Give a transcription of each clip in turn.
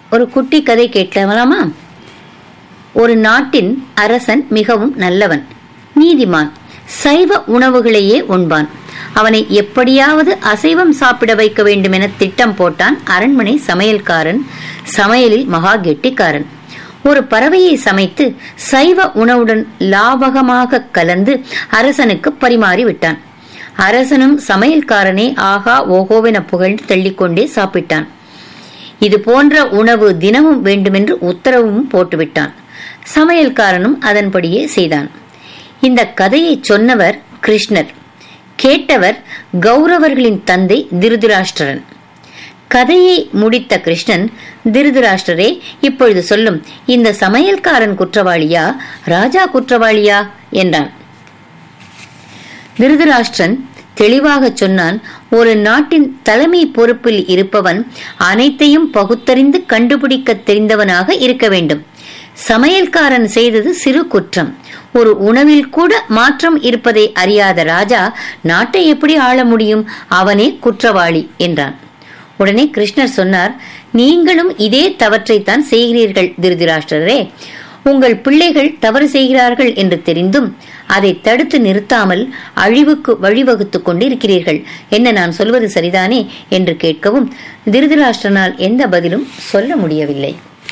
ஒரு குட்டி கதை கேட்கலாமா ஒரு நாட்டின் அரசன் மிகவும் நல்லவன் நீதிமான் சைவ உணவுகளையே உண்பான் அவனை எப்படியாவது அசைவம் சாப்பிட வைக்க வேண்டும் என திட்டம் போட்டான் அரண்மனை சமையல்காரன் சமையலில் மகா கெட்டிக்காரன் ஒரு பறவையை சமைத்து சைவ உணவுடன் லாபகமாக கலந்து அரசனுக்கு பரிமாறி விட்டான் அரசனும் சமையல்காரனே ஆகா ஓகோவென புகழ்ந்து தள்ளிக்கொண்டே சாப்பிட்டான் இது போன்ற உணவு தினமும் வேண்டுமென்று உத்தரவும் போட்டுவிட்டான் சமையல்காரனும் அதன்படியே செய்தான் இந்த கதையை சொன்னவர் கிருஷ்ணர் கேட்டவர் கௌரவர்களின் தந்தை திருதராஷ்டிரன் கதையை முடித்த கிருஷ்ணன் திருதராஷ்டிரரே இப்பொழுது சொல்லும் இந்த சமையல்காரன் குற்றவாளியா ராஜா குற்றவாளியா என்றான் திருதராஷ்டிரன் தெளிவாக சொன்னான் ஒரு நாட்டின் தலைமை பொறுப்பில் இருப்பவன் அனைத்தையும் பகுத்தறிந்து கண்டுபிடிக்க தெரிந்தவனாக இருக்க வேண்டும் சமையல்காரன் செய்தது சிறு குற்றம் ஒரு உணவில் கூட மாற்றம் இருப்பதை அறியாத ராஜா நாட்டை எப்படி ஆள முடியும் அவனே குற்றவாளி என்றான் உடனே கிருஷ்ணர் சொன்னார் நீங்களும் இதே தவற்றைத்தான் செய்கிறீர்கள் திருதிராஷ்டரே உங்கள் பிள்ளைகள் தவறு செய்கிறார்கள் என்று தெரிந்தும் அதை தடுத்து நிறுத்தாமல் அழிவுக்கு வழிவகுத்துக் கொண்டு இருக்கிறீர்கள் என்ன நான் சொல்வது சரிதானே என்று கேட்கவும் திருதராஷ்டிரனால் எந்த பதிலும் சொல்ல முடியவில்லை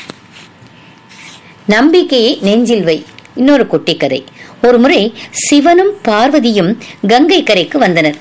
நம்பிக்கையை நெஞ்சில் வை இன்னொரு குட்டி கதை ஒருமுறை சிவனும் பார்வதியும் கங்கை கரைக்கு வந்தனர்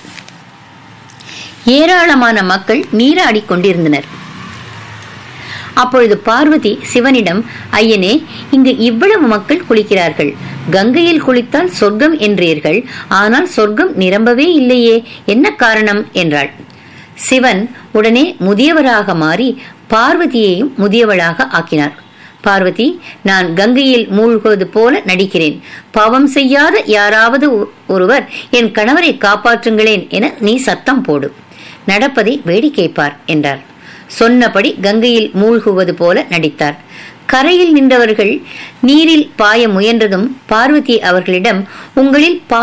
ஏராளமான மக்கள் நீராடிக் கொண்டிருந்தனர் அப்பொழுது பார்வதி சிவனிடம் ஐயனே இங்கு இவ்வளவு மக்கள் குளிக்கிறார்கள் கங்கையில் குளித்தால் சொர்க்கம் என்றீர்கள் ஆனால் சொர்க்கம் நிரம்பவே இல்லையே என்ன காரணம் என்றாள் சிவன் உடனே முதியவராக மாறி பார்வதியையும் முதியவளாக ஆக்கினார் பார்வதி நான் கங்கையில் மூழ்குவது போல நடிக்கிறேன் பாவம் செய்யாத யாராவது ஒருவர் என் கணவரை காப்பாற்றுங்களேன் என நீ சத்தம் போடு நடப்பதை வேடிக்கை பார் என்றார் சொன்னபடி கங்கையில் மூழ்குவது போல நடித்தார் கரையில் நின்றவர்கள் நீரில் பாய முயன்றதும் பார்வதி அவர்களிடம் உங்களில்